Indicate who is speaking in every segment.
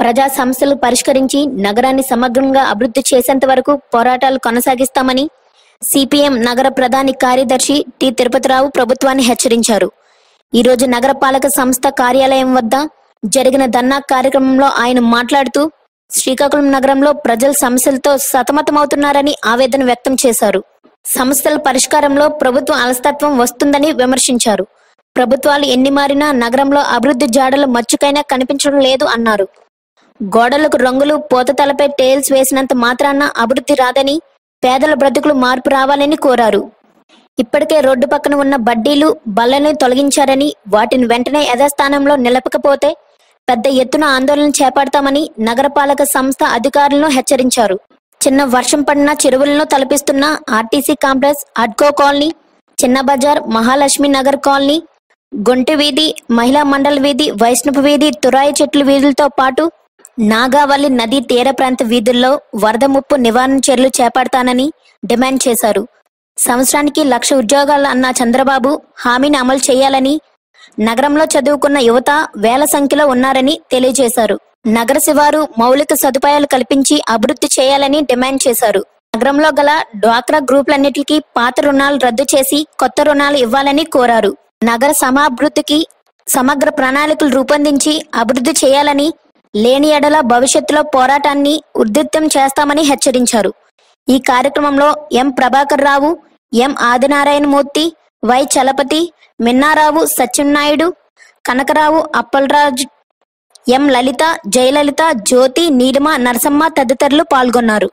Speaker 1: ప్రజా సమస్యలు పరిష్కరించి నగరాన్ని సమగ్రంగా అభివృద్ధి చేసేంత వరకు పోరాటాలు కొనసాగిస్తామని సిపిఎం నగర ప్రధాని కార్యదర్శి టి తిరుపతిరావు ప్రభుత్వాన్ని హెచ్చరించారు ఈ రోజు నగరపాలక సంస్థ కార్యాలయం వద్ద జరిగిన ధర్నా కార్యక్రమంలో ఆయన మాట్లాడుతూ శ్రీకాకుళం నగరంలో ప్రజల సమస్యలతో సతమతమవుతున్నారని ఆవేదన వ్యక్తం చేశారు సమస్యల పరిష్కారంలో ప్రభుత్వం అలస్తత్వం వస్తుందని విమర్శించారు ప్రభుత్వాలు ఎన్ని మారినా నగరంలో అభివృద్ధి జాడలు మచ్చుకైనా కనిపించడం లేదు అన్నారు గోడలకు రంగులు పోతతలపై టేల్స్ వేసినంత మాత్రాన అభివృద్ధి రాదని పేదల బ్రతుకులు మార్పు రావాలని కోరారు ఇప్పటికే రోడ్డు పక్కన ఉన్న బడ్డీలు బల్లని తొలగించారని వాటిని వెంటనే యథాస్థానంలో నిలపకపోతే పెద్ద ఎత్తున ఆందోళన చేపడతామని నగరపాలక సంస్థ అధికారులను హెచ్చరించారు చిన్న వర్షం పడిన చెరువులను తలపిస్తున్న ఆర్టీసీ కాంప్లెక్స్ అడ్కో కాలనీ చిన్న బజార్ మహాలక్ష్మి నగర్ కాలనీ గొంటి వీధి మహిళా మండల్ వీధి వైష్ణవ వీధి తురాయి చెట్ల వీధులతో పాటు నాగావళి నదీ తీర ప్రాంత వీధుల్లో వరద ముప్పు నివారణ చర్యలు చేపడతానని డిమాండ్ చేశారు సంవత్సరానికి లక్ష ఉద్యోగాలు అన్న చంద్రబాబు హామీని అమలు చేయాలని నగరంలో చదువుకున్న యువత వేల సంఖ్యలో ఉన్నారని తెలియజేశారు నగర శివారు మౌలిక సదుపాయాలు కల్పించి అభివృద్ధి చేయాలని డిమాండ్ చేశారు నగరంలో గల డ్వాక్రా గ్రూపులన్నిటికీ పాత రుణాలు రద్దు చేసి కొత్త రుణాలు ఇవ్వాలని కోరారు నగర సమాభివృద్ధికి సమగ్ర ప్రణాళికలు రూపొందించి అభివృద్ధి చేయాలని లేని ఎడల భవిష్యత్తులో పోరాటాన్ని ఉధృతం చేస్తామని హెచ్చరించారు ఈ కార్యక్రమంలో M Prabhakar Rao M Adinarayanamurthy Y Chalapathi Minnarao Satyanaidu Kanakarao Appalaraju M Lalitha Jayalalitha Jyothi Neelima Narasamma తదితరులు పాల్గొన్నారు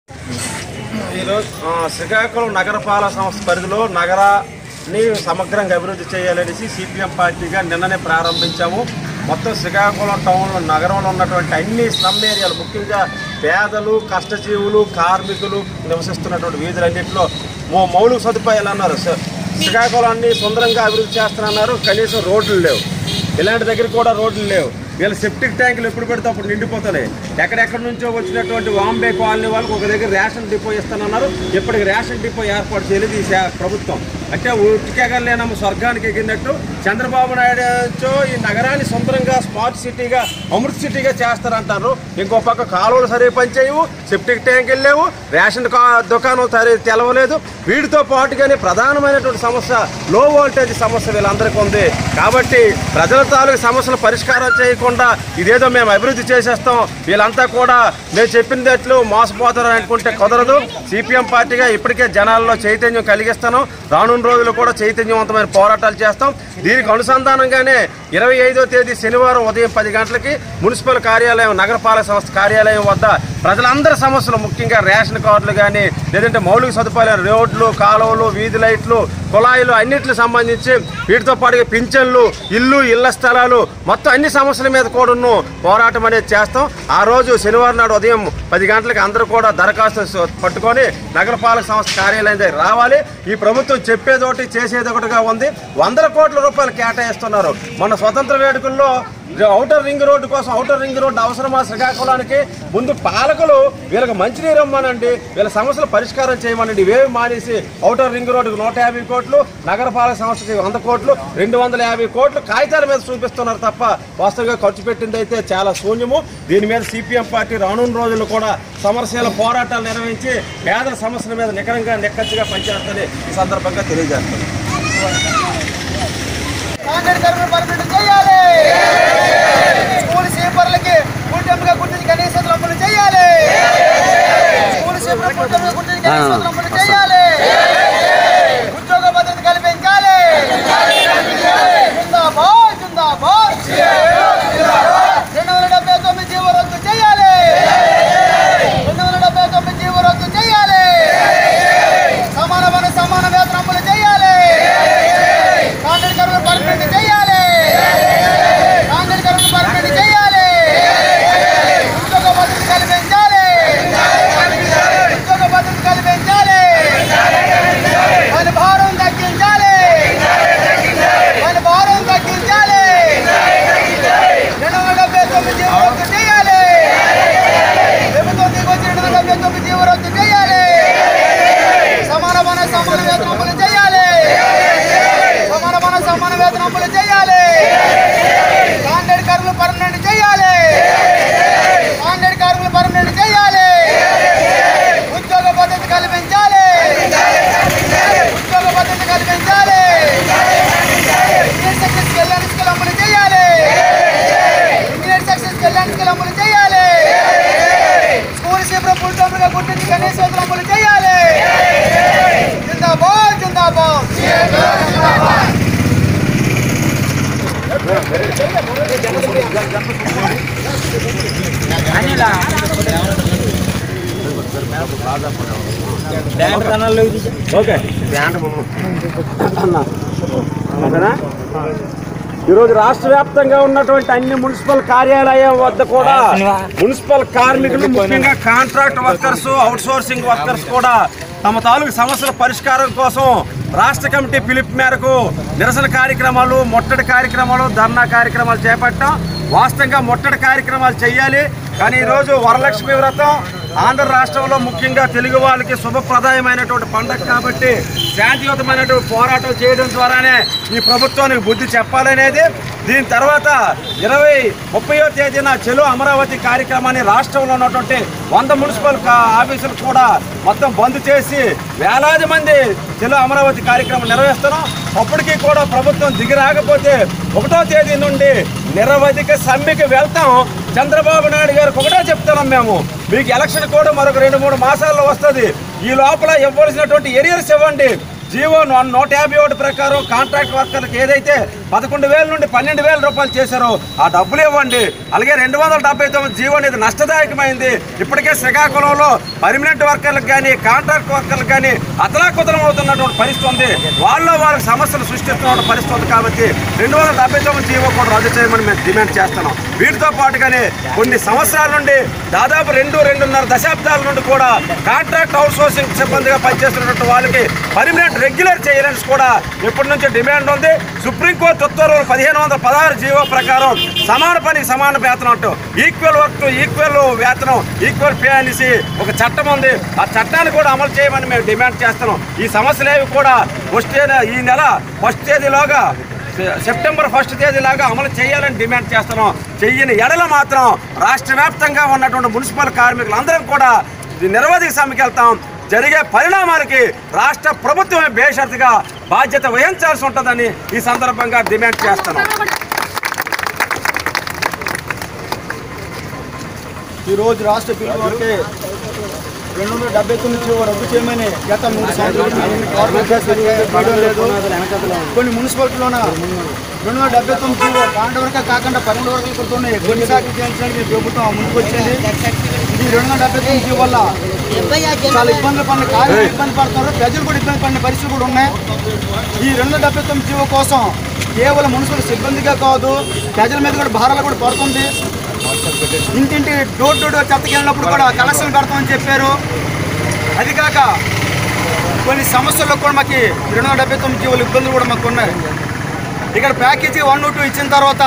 Speaker 2: ఈరోజు ఆ, శ్రీకాకుళం నగరపాలక సంస్థ పరిధిలో నగరాన్ని సమగ్రంగా అభివృద్ధి చేయాలనేసి సిపిఎం పార్టీగా నిన్ననే ప్రారంభించాము మొత్తం శ్రీకాకుళం టౌన్లో నగరంలో ఉన్నటువంటి అన్ని స్లమ్ ఏరియాలు ముఖ్యంగా పేదలు కష్టజీవులు కార్మికులు నివసిస్తున్నటువంటి వీధులన్నింటిలో మౌ- మౌలిక సదుపాయాలు అన్నారు స- శ్రీకాకుళాన్ని సుందరంగా అభివృద్ధి చేస్తానన్నారు కనీసం రోడ్లు లేవు ఇలాంటి దగ్గర కూడా రోడ్లు లేవు వీళ్ళ సెప్టిక్ ట్యాంకులు ఎప్పుడు పెడితే అప్పుడు నిండిపోతున్నాయి ఎక్కడెక్కడి నుంచో వచ్చినటువంటి వాంబే కాలనీ వాళ్ళకి ఒక దగ్గర రేషన్ డిపో ఇస్తానన్నారు ఇప్పటికి రేషన్ డిపో ఏర్పాటు చేయలేదు ఈ శా- ప్రభుత్వం అంటే ఉట్టికెగలేనమ్మ స్వర్గానికి ఎగిరినట్టు చంద్రబాబు నాయుడు నుంచో ఈ నగరాన్ని సొంతంగా స్మార్ట్ సిటీగా అమృత్ సిటీగా చేస్తారంటారు ఇంకో పక్క కాలువలు సరిగా పనిచేయవు సెప్టిక్ ట్యాంకులు లేవు రేషన్ కా- దుకాణం సరి తెలవలేదు వీటితో పాటుగానే ప్రధానమైనటువంటి సమస్య లో వోల్టేజ్ సమస్య వీళ్ళందరికీ ఉంది కాబట్టి ప్రజల తాలూకు సమస్యలు పరిష్కారం చేయకుండా ఇదేదో మేము అభివృద్ధి చేసేస్తాం వీళ్ళంతా కూడా మేము చెప్పినట్లు మోసపోతారు అనుకుంటే కుదరదు సిపిఎం పార్టీగా ఇప్పటికే జనాల్లో చైతన్యం కలిగిస్తాను రానున్న రోజులు కూడా చైతన్యవంతమైన పోరాటాలు చేస్తాం దీనికి అనుసంధానంగానే ఇరవై ఐదో తేదీ శనివారం ఉదయం పది గంటలకి మున్సిపల్ కార్యాలయం నగరపాలక సంస్థ కార్యాలయం వద్ద ప్రజలందరి సమస్యలు ముఖ్యంగా రేషన్ కార్డులు కానీ లేదంటే మౌలిక సదుపాయాలు రోడ్లు కాలువలు వీధి లైట్లు కుళాయిలు అన్నిటికి సంబంధించి వీటితో పాటుగా పింఛన్లు ఇల్లు ఇళ్ల స్థలాలు మొత్తం అన్ని సమస్యల మీద కూడాను పోరాటం అనేది చేస్తాం ఆ రోజు శనివారం నాడు ఉదయం పది గంటలకు అందరూ కూడా దరఖాస్తు స- పట్టుకొని నగరపాలక సంస్థ కార్యాలయం దగ్గర రావాలి ఈ ప్రభుత్వం చెప్పేదోటి చేసేది ఒకటిగా ఉంది వందల కోట్ల రూపాయలు కేటాయిస్తున్నారు మన స్వతంత్ర వేడుకల్లో ఔటర్ రింగ్ రోడ్డు కోసం ఔటర్ రింగ్ రోడ్డు అవసరమా శ్రీకాకుళానికి ముందు పాలకులు వీళ్ళకి మంచినీరు ఇవ్వమనండి వీళ్ళ సమస్యలు పరిష్కారం చేయమనండి ఇవేవి మానేసి ఔటర్ రింగ్ రోడ్డుకు నూట యాభై కోట్లు నగరపాలక సంస్థకి వంద కోట్లు రెండు వందల యాభై కోట్లు కాగితాల మీద చూపిస్తున్నారు తప్ప వాస్తవంగా ఖర్చు పెట్టింది అయితే చాలా శూన్యము దీని మీద సిపిఎం పార్టీ రానున్న రోజుల్లో కూడా సమరశీల పోరాటాలు నిర్వహించి పేదల సమస్యల మీద నికరంగా నిక్కచ్చిగా పనిచేస్తుందని ఈ సందర్భంగా తెలియజేస్తుంది
Speaker 3: కాంగ్రెస్ తరఫున పర్మిట్ చేయాలి స్కూల్ సీపర్లకి కూటమిగా గుర్తించి కనీస అమలు చేయాలి స్కూల్ సీపర్ కూటమిగా గుర్తించి కనీస అమలు చేయాలి ఉద్యోగ భద్రత కల్పించాలి జిందాబాద్ జిందాబాద్ రెండు వందల డెబ్బై తొమ్మిది జీవో రద్దు చేయాలి రెండు వందల డెబ్బై తొమ్మిది జీవో రద్దు చేయాలి సమాన పని సమాన వేతనం అమలు చేయాలి కాంగ్రెస్ కరువు పర్మిట్ చేయాలి కాంగ్రెస్ కరువు పర్మిట్ చేయాలి ఉద్యోగ భద్రత కల్పించాలి కార్మికులుగా గుర్తించి కనీస వేతనం అమలు చేయాలి జిందాబాద్ జిందాబాద్
Speaker 2: ఓకే ఓకేనా? ఈరోజు రాష్ట్ర వ్యాప్తంగా ఉన్నటువంటి అన్ని మున్సిపల్ కార్యాలయం వద్ద కూడా మున్సిపల్ కార్మికులు ముఖ్యంగా contract workers outsourcing workers కూడా తమ తాలూకు సమస్యల పరిష్కారం కోసం రాష్ట్ర కమిటీ పిలుపు మేరకు నిరసన కార్యక్రమాలు ముట్టడి కార్యక్రమాలు ధర్నా కార్యక్రమాలు చేపట్టాం వాస్తవంగా ముట్టడి కార్యక్రమాలు చేయాలి కానీ ఈరోజు వరలక్ష్మి వ్రతం ఆంధ్ర రాష్ట్రంలో ముఖ్యంగా తెలుగు వాళ్ళకి శుభప్రదాయమైనటువంటి పండగ కాబట్టి శాంతియుతమైనటువంటి పోరాటం చేయడం ద్వారానే ఈ ప్రభుత్వానికి బుద్ధి చెప్పాలనేది దీని తర్వాత ఇరవై ముప్పయో తేదీన చెలో అమరావతి కార్యక్రమాన్ని రాష్ట్రంలో ఉన్నటువంటి వంద మున్సిపల్ కా- ఆఫీసులు కూడా మొత్తం బంద్ చేసి వేలాది మంది చెలో అమరావతి కార్యక్రమం నిర్వహిస్తున్నాం అప్పటికీ కూడా ప్రభుత్వం దిగి రాకపోతే ఒకటో తేదీ నుండి నిరవధిక సమ్మెకి వెళ్తాం చంద్రబాబు నాయుడు గారికి ఒకటే చెప్తున్నాం మేము మీకు ఎలక్షన్ కూడా మరొక రెండు మూడు మాసాల్లో వస్తుంది ఈ లోపల ఇవ్వాల్సినటువంటి ఎరియర్స్ ఇవ్వండి జీవో నూ- నూట యాభై ఒకటి ప్రకారం కాంట్రాక్ట్ వర్కర్లకు ఏదైతే పదకొండు వేల నుండి పన్నెండు వేల రూపాయలు చేశారో ఆ డబ్బులు ఇవ్వండి అలాగే రెండు వందల డెబ్బై తొమ్మిది జీవో అనేది నష్టదాయకమైంది ఇప్పటికే శ్రీకాకుళంలో పర్మనెంట్ వర్కర్లకు కానీ కాంట్రాక్ట్ వర్కర్లకు కానీ అతలాకుతలం అవుతున్నటువంటి పరిస్థితి ఉంది వాళ్ళ వాళ్ళకి సమస్యలు సృష్టిస్తున్న పరిస్థితి ఉంది కాబట్టి రెండు వందల డెబ్బై తొమ్మిది జీవో కూడా రద్దు చేయమని మేము డిమాండ్ చేస్తున్నాం వీటితో పాటుగానే కొన్ని సంవత్సరాల నుండి దాదాపు రెండు రెండున్నర దశాబ్దాల నుండి కూడా కాంట్రాక్ట్ అవుట్ సోర్సింగ్ సిబ్బందిగా పనిచేస్తున్నటువంటి వాళ్ళకి పర్మనెంట్ రెగ్యులర్ చేయాలని కూడా ఇప్పటి నుంచి డిమాండ్ ఉంది సుప్రీంకోర్టు ఉత్తర్వులు పదిహేను వందల పదహారు జీవో ప్రకారం సమాన పనికి సమాన వేతనం అంటూ ఈక్వల్ వర్క్ టు ఈక్వల్ వేతనం ఈక్వల్ పే అనేసి ఒక చట్టం ఉంది ఆ చట్టాన్ని కూడా అమలు చేయమని మేము డిమాండ్ చేస్తున్నాం ఈ సమస్యలు ఏవి కూడా ఫస్ట్ ఈ నెల ఫస్ట్ తేదీలోగా సె- సెప్టెంబర్ ఫస్ట్ తేదీలాగా అమలు చేయాలని డిమాండ్ చేస్తున్నాం చెయ్యని ఎడల మాత్రం రాష్ట్ర వ్యాప్తంగా ఉన్నటువంటి మున్సిపల్ కార్మికులందరం కూడా ఇది నిరవధిక సమ్మెకి వెళ్తాం జరిగే పరిణామాలకి రాష్ట్ర ప్రభుత్వమే బేషరతుగా బాధ్యత వహించాల్సి ఉంటుందని ఈ సందర్భంగా డిమాండ్ చేస్తున్నాం
Speaker 3: ఈరోజు రాష్ట్ర పిలుపు వరకే రెండు వందల డెబ్బై తొమ్మిది జీవో రద్దు చేయమని గత మూడు సంవత్సరాలు గవర్నమెంట్ చేయడం లేదు కొన్ని మున్సిపాలిటీలోన రెండు వందల డెబ్బై తొమ్మిది జీవో కాంట వరకే కాకుండా పన్నెండు వరకు క్రితం కొన్ని శాఖలు చేయించడానికి ఈ ప్రభుత్వం ముందుకు వచ్చింది ఈ రెండు వందల డెబ్బై తొమ్మిది జీవో వల్ల చాలా ఇబ్బందులు పడిన కార్మికులు ఇబ్బంది పడుతున్నారు ప్రజలు కూడా ఇబ్బంది పడిన పరిస్థితులు కూడా ఉన్నాయి ఈ రెండు వందల డెబ్బై తొమ్మిది జీవో కోసం కేవలం మున్సిపల్ సిబ్బందిగా కాదు ప్రజల మీద కూడా భారాలు కూడా పడుతుంది ఇంటింటి డోర్ టు డోర్ చెత్తకి వెళ్ళినప్పుడు కూడా కలెక్షన్ పెడతామని చెప్పారు అది కాక కొన్ని సమస్యల్లో కూడా మాకు రెండు వందల డెబ్బై తొమ్మిది జీవులు ఇబ్బందులు కూడా మాకు ఉన్నాయి ఇక్కడ ప్యాకేజీ వన్ టూ ఇచ్చిన తర్వాత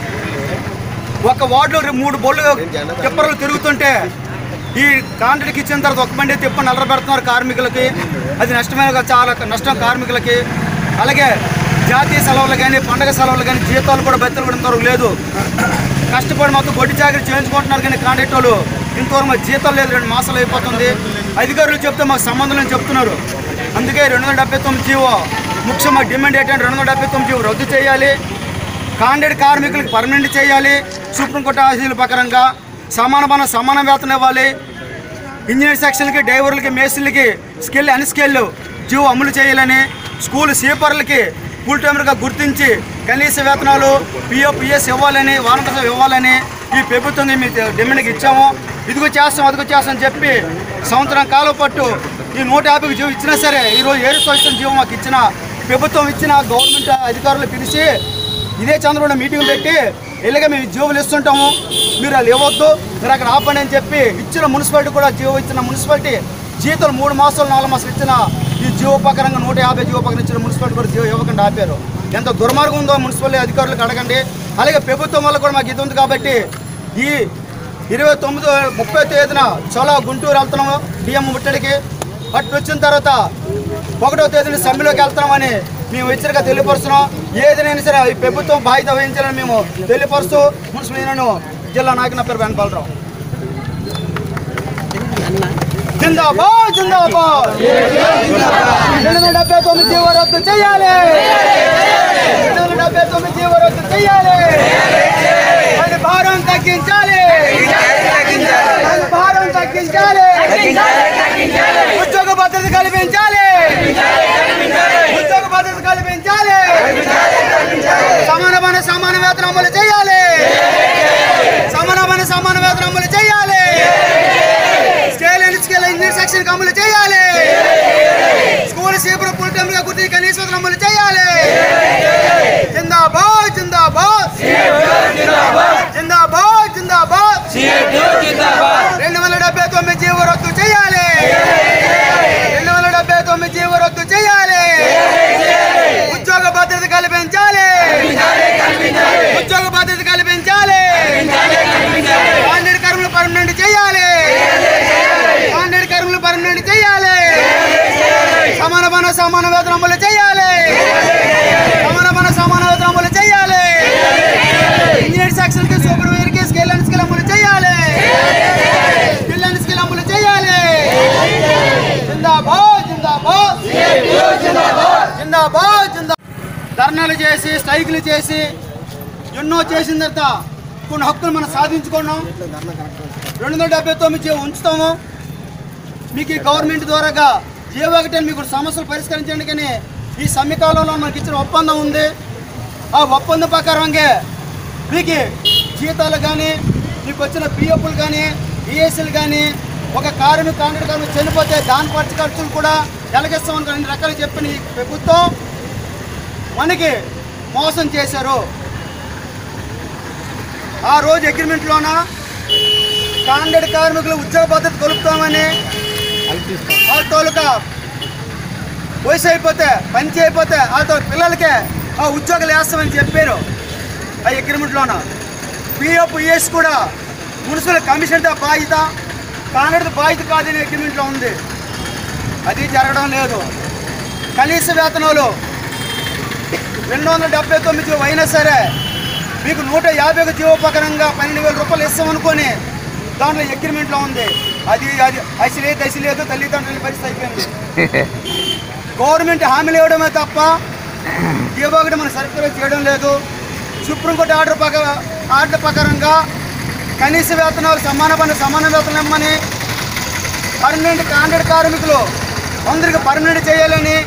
Speaker 3: ఒక వార్డులో రె- మూడు బొళ్ళు టిప్పర్లు తిరుగుతుంటే ఈ కాంట్రాక్ట్కి ఇచ్చిన తర్వాత ఒక బండి తిప్ప నల్లర పెడుతున్నారు కార్మికులకి అది నష్టమైన చాలా నష్టం కార్మికులకి అలాగే జాతీయ సెలవులు కానీ పండగ సెలవులు కానీ జీతాలు కూడా బెత్తలు కూడా ఇంతవరకు లేదు కష్టపడి మొత్తం గొడ్డి చాకరీ చేయించుకుంటున్నారు కానీ కాంట్రాక్ట్ వాళ్ళు ఇంతవరకు మాకు జీతాలు లేదు రెండు మాసాలు అయిపోతుంది అధికారులు చెప్తే మాకు సంబంధం లేని చెప్తున్నారు అందుకే రెండు వందల డెబ్బై తొమ్మిది జీవో ముఖ్యం మా డిమాండ్ ఏంటంటే రెండు వందల డెబ్బై తొమ్మిది జీవో రద్దు చేయాలి కాంట్రాక్ట్ కార్మికులకు పర్మనెంట్ చేయాలి సుప్రీంకోర్టు ఆదేశాల ప్రకారంగా సమాన పనం సమాన వేతనం ఇవ్వాలి ఇంజనీర్ సెక్షన్కి డ్రైవర్లకి మేస్త్రులకి స్కిల్ అన్స్కిల్ జీవో అమలు చేయాలని స్కూల్ సీపర్లకి ఫుల్ టైమర్గా గుర్తించి కనీస వేతనాలు పిఓ పిఎస్ ఇవ్వాలని వారంతం ఇవ్వాలని ఈ ప్రభుత్వం మీ డిమాండ్కి ఇచ్చాము ఇదిగో చేస్తాం అదిగో చేస్తాం అని చెప్పి సంవత్సరం కాలం పట్టు ఈ నూట యాభైకి జీవో ఇచ్చినా సరే ఈరోజు ఏడు సంవత్సరం జీవో మాకు ఇచ్చిన ప్రభుత్వం ఇచ్చిన గవర్నమెంట్ అధికారులు పిలిచి ఇదే చంద్రబాబు మీటింగ్ పెట్టి ఇలాగ మేము జీవోలు ఇస్తుంటాము మీరు వాళ్ళు ఇవ్వద్దు మీరు అక్కడ ఆపండి అని చెప్పి ఇచ్చిన మున్సిపాలిటీ కూడా జీవో ఇచ్చిన మున్సిపాలిటీ జీతాలు మూడు మాసాలు నాలుగు మాసాలు ఇచ్చిన ఈ జీవో ప్రకారంగా నూట యాభై జీవో ప్రకారం ఇచ్చిన మున్సిపాలిటీ కూడా జీవో ఇవ్వకుండా ఆపారు ఎంత దుర్మార్గం ఉందో మున్సిపాలిటీ అధికారులకు అడగండి అలాగే ప్రభుత్వం వల్ల కూడా మాకు ఇది ఉంది కాబట్టి ఈ ఇరవై తొమ్మిది ముప్పై తేదీన చాలా గుంటూరు వెళ్తున్నాము డిఎం ముట్టడికి అటు వచ్చిన తర్వాత ఒకటో తేదీన సమ్మెలోకి వెళ్తున్నామని మేము హెచ్చరిక తెలియపరుస్తున్నాం ఏదైనా సరే ఈ ప్రభుత్వం బాధ్యత వహించాలని మేము తెలియపరుస్తూ మున్సిపల్ యూనియన్ జిల్లా నాయకుల పేరు వెనపాలరావు జిందాబాద్ జిందాబాద్ రెండు వందల డెబ్బై తొమ్మిది జీవో రద్దు చేయాలి రెండు వందల డెబ్బై తొమ్మిది జీవో రద్దు చేయాలి పని భారం తగ్గించాలి పని భారం తగ్గించాలి తగ్గించాలి ఉద్యోగ భద్రత కల్పించాలి ఉద్యోగ భద్రత కల్పించాలి సమానమైన సమాన వేతనం అమలు చేయాలి సమానమైన సమాన వేతనం అమలు చేయాలి scale and scale engineer section అమలు చేయాలి స్కూల్ సీపురు ఫుల్ టైమ్ గా గుర్తి కనీస వేతనం అమలు చేయాలి జిందాబాద్ జిందాబాద్ జిందాబాద్ జిందాబాద్ రెండు వందల డెబ్బై తొమ్మిది జీవో రద్దు చేయాలి రెండు వందల డెబ్బై తొమ్మిది జీవో రద్దు చేయాలి ఉద్యోగ భద్రత కల్పించాలి ఉద్యోగ భద్రత కల్పించాలి కాంట్రాక్ట్ కర్మలు పర్మనెంట్ చేయాలి కాంట్రాక్ట్ కర్మలు పర్మనెంట్ చేయాలి సమాన పన సమాన వేతనం అమలు చేయాలి సమాన పన సమాన వేతనం అమలు చేయాలి ఇంజనీర్ సెక్షన్ కి సూపర్వైజర్ కి స్కేల్ అండ్ స్కేల్ అమలు చేయాలి స్కిల్ అండ్ స్కిల్ అమలు చేయాలి జిందాబాద్ జిందాబాద్ జిందాబాద్ జిందా ధర్నాలు చేసి స్ట్రైకులు చేసి ఎన్నో చేసిన తర్వాత కొన్ని హక్కులు మనం సాధించుకున్నాం రెండు వందల డెబ్బై తొమ్మిది జీవో ఉంచుతాము మీకు ఈ గవర్నమెంట్ ద్వారాగా జీవో ఒకటి మీకు సమస్యలు పరిష్కరించండి కానీ ఈ సమ్మెకాలంలో మనకి ఇచ్చిన ఒప్పందం ఉంది ఆ ఒప్పందం ప్రకారంగా మీకు జీతాలు కానీ మీకు వచ్చిన పిఎఫ్లు కానీ ఈఎస్ఎల్ కానీ ఒక కార్మిక కాంట్రాక్ట్ కార్మిక చనిపోతే దాని ఖర్చు ఖర్చులు కూడా ఎలగిస్తామని అన్ని రకాలు చెప్పిన ఈ ప్రభుత్వం మనకి మోసం చేశారు ఆ రోజు అగ్రిమెంట్లోన కాంట్రాక్ట్ కార్మికులు ఉద్యోగ పద్ధతి కలుపుతామని వాళ్ళ తాలూకా వయసు అయిపోతే పని చేయకపోతే వాళ్ళతో పిల్లలకే ఆ ఉద్యోగాలు వేస్తామని చెప్పారు ఆ అగ్రిమెంట్లోన పిఎఫ్ ఈఎస్ కూడా మున్సిపల్ కమిషన్ బాధ్యత కాంగ్రెస్ బాధ్యత కాదని అగ్రిమెంట్లో ఉంది అది జరగడం లేదు కనీస వేతనాలు రెండు వందల డెబ్బై తొమ్మిది జీవో అయినా సరే మీకు నూట యాభై ఒక జీవో ప్రకారంగా పన్నెండు వేల రూపాయలు ఇస్తామనుకొని దాంట్లో అగ్రిమెంట్లో ఉంది అది అది అసి లేదు దశ లేదు తల్లిదండ్రుల పరిస్థితి అయిపోయింది గవర్నమెంట్ హామీలు ఇవ్వడమే తప్ప జీవో ఒకటి మనం సరిగ్గా చేయడం లేదు సుప్రీంకోర్టు ఆర్డర్ ప్రకార ఆర్డర్ ప్రకారంగా కనీస వేతనాలు సమాన పని సమాన వేతనం ఇమ్మని పర్మనెంట్ కాంట్రాక్ట్ కార్మికులు అందరికి పర్మనెంట్ చేయాలని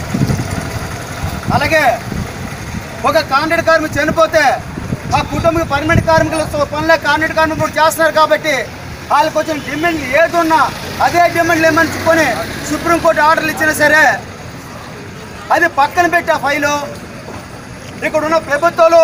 Speaker 3: అలాగే ఒక కాంట్రాక్ట్ కార్మికుడు చనిపోతే ఆ కుటుంబం పర్మనెంట్ కార్మికుల పనులే కాంట్రాక్ట్ కార్మికులు చేస్తున్నారు కాబట్టి వాళ్ళకి వచ్చిన డిమాండ్ ఏదున్నా అదే డిమాండ్లు ఏమని చెప్పుకొని సుప్రీంకోర్టు ఆర్డర్లు ఇచ్చినా సరే అది పక్కన పెట్టి ఆ ఫైలు ఇక్కడ ఉన్న ప్రభుత్వాలు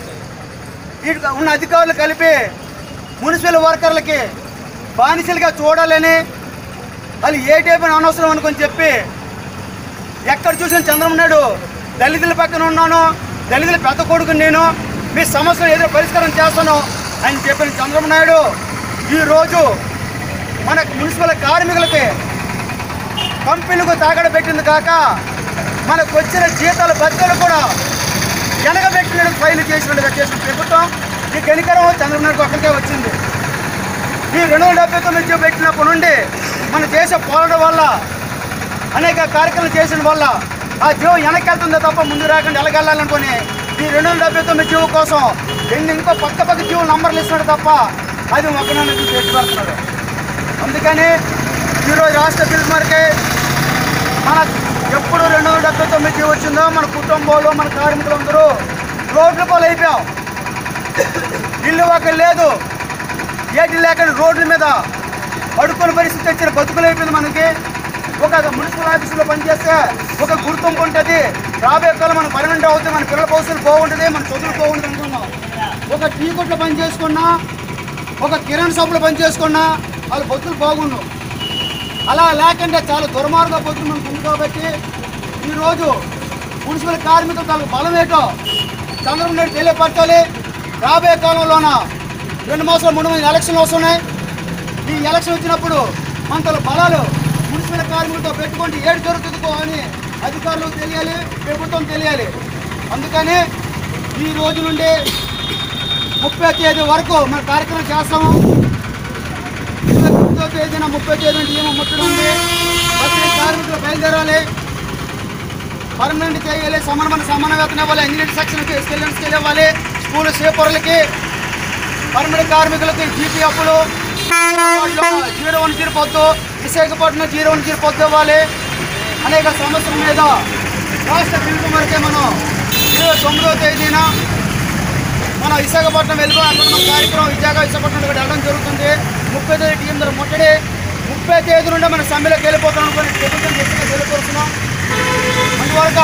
Speaker 3: ఇక్కడ ఉన్న అధికారులు కలిపి మున్సిపల్ వర్కర్లకి బానిసలుగా చూడాలని వాళ్ళు ఏ టైప్ అని అనవసరం అనుకొని చెప్పి ఎక్కడ చూసిన చంద్రబాబు నాయుడు దళితుల పక్కన ఉన్నాను దళితుల పెద్ద కొడుకు నేను మీ సమస్యలు ఏదో పరిష్కారం చేస్తాను అని చెప్పిన చంద్రబాబు నాయుడు ఈరోజు మన మున్సిపల్ కార్మికులకి కంపెనీలకు తాగడ పెట్టింది కాక మనకు వచ్చిన జీతాల బద్దలు కూడా వెనకబెట్టిన ఫైల్ చేసినట్టుగా చేసిన ప్రభుత్వం ఈ కనికరం చంద్రబాబు నాయుడు ఒక్కరికే వచ్చింది ఈ రెండు వందల డెబ్బై తొమ్మిది జీవో పెట్టినప్పటి నుండి మన దేశ పోరాటం వల్ల అనేక కార్యక్రమాలు చేసిన వల్ల ఆ జీవం వెనక్కి వెళ్తుందే తప్ప ముందు రాకుండా ఎలాగెళ్ళాలనుకొని ఈ రెండు వందల డెబ్బై తొమ్మిది జీవో కోసం ఎన్ని ఇంకో పక్క పక్క జీవో నంబర్లు ఇస్తున్నాడు తప్ప అది ఒకనాన్ని చేసి పెడుతున్నాడు అందుకని ఈరోజు రాష్ట్ర బిల్ మరకే మన ఎప్పుడు రెండు వందల డెబ్బై తొమ్మిది జీవో వచ్చిందో మన కుటుంబంలో మన కార్మికులందరూ రోడ్ల పాలు అయిపోయాం ఇల్లు ఒక లేదు ఏటి లేకుండా రోడ్ల మీద పడుకునే పరిస్థితి వచ్చిన బతుకులు అయిపోయింది మనకి ఒక మున్సిపల్ ఆఫీసులో పనిచేస్తే ఒక గుర్తింపు ఉంటుంది రాబోయే కాలం మన పర్మనెంట్ అవుతుంది మన పిల్లల భవిష్యత్తు బాగుంటుంది మన చదువులు బాగుంటుంది అనుకున్నాం ఒక టీ కొట్లో పని చేసుకున్నా ఒక కిరాణ్ షాపులో పని చేసుకున్నా వాళ్ళ బతుకులు బాగున్నాం అలా లేకుండా చాలా దుర్మార్గ బతుకులు మనకు ఉంది కాబట్టి ఈరోజు మున్సిపల్ కార్మికులు తనకు బలం ఏంటో చంద్రబాబు నాయుడు తెలియపరచాలి రాబోయే కాలంలోన రెండు మాసాలు మూడు మంది ఎలక్షన్లు వస్తున్నాయి ఈ ఎలక్షన్ వచ్చినప్పుడు మన తల బలాలు మున్సిపల్ కార్మికులతో పెట్టుకుంటే ఏడు జరుగుతుందో అని అధికారులకు తెలియాలి ప్రభుత్వం తెలియాలి అందుకని ఈ రోజు నుండి ముప్పై తేదీ వరకు మన కార్యక్రమం చేస్తాము ఇరవై తొమ్మిదో తేదీన ముప్పై తేదీ నుండి ఏమో ముట్టడి ఉంది ప్రతి కార్మికులు బయలుదేరాలి పర్మనెంట్ చేయాలి సమానమైన సమాన వేతనం ఇవ్వాలి ఇంజనీరింగ్ సెక్షన్కి స్కిల్ అండ్ స్కిల్ ఇవ్వాలి స్కూల్ స్వీపర్లకి పర్మనెంట్ కార్మికులకి జీపీఎఫ్లు జీరో వన్ జీరో పొద్దు విశాఖపట్నం జీరో వన్ జీరో పొద్దు ఇవ్వాలి అనేక సమస్యల మీద రాష్ట్ర పిలుపు వరకే మనం ఇరవై తొమ్మిదవ తేదీన మన విశాఖపట్నం వెళ్ళిపోయి అక్కడ మన కార్యక్రమం విశాఖ విశాఖపట్నం కూడా వెళ్ళడం జరుగుతుంది ముప్పై తేదీ టీం దగ్గర ముట్టడి ముప్పై తేదీ నుండి మన సమ్మెలోకి వెళ్ళిపోతాం అనుకుని ప్రభుత్వం చెప్పిన వెళ్ళిపోతున్నాం అందువల్ల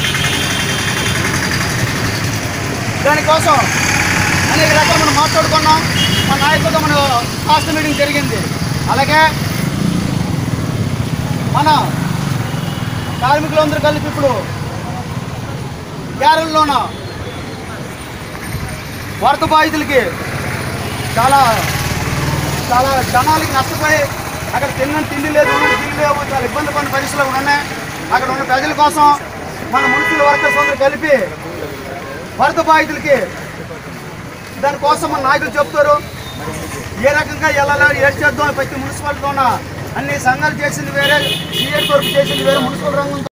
Speaker 3: దానికోసం అనేక రకాలు మనం మాట్లాడుకున్నాం మా నాయకులతో మన రాష్ట్ర మీటింగ్ జరిగింది అలాగే మన కార్మికులందరూ కలిపి ఇప్పుడు కేరళలోన వరద బాధితులకి చాలా చాలా జనాలకి నష్టపోయి అక్కడ తిన్న తిండి లేదు తిండి లేవు చాలా ఇబ్బంది పడిన పరిస్థితులు కూడా ఉన్నాయి అక్కడ ఉన్న ప్రజల కోసం మన మున్సిపల్ వర్కర్స్ అందరూ కలిపి వరద బాధితులకి దానికోసం మన నాయకులు చెప్తారు ఏ రకంగా వెళ్ళాలో ఏడు చేద్దాం ప్రతి మున్సిపాలిటీలోన అన్ని సంఘాలు చేసింది వేరే సిఎడ్ వరకు చేసింది వేరే మున్సిపల్ రంగంతో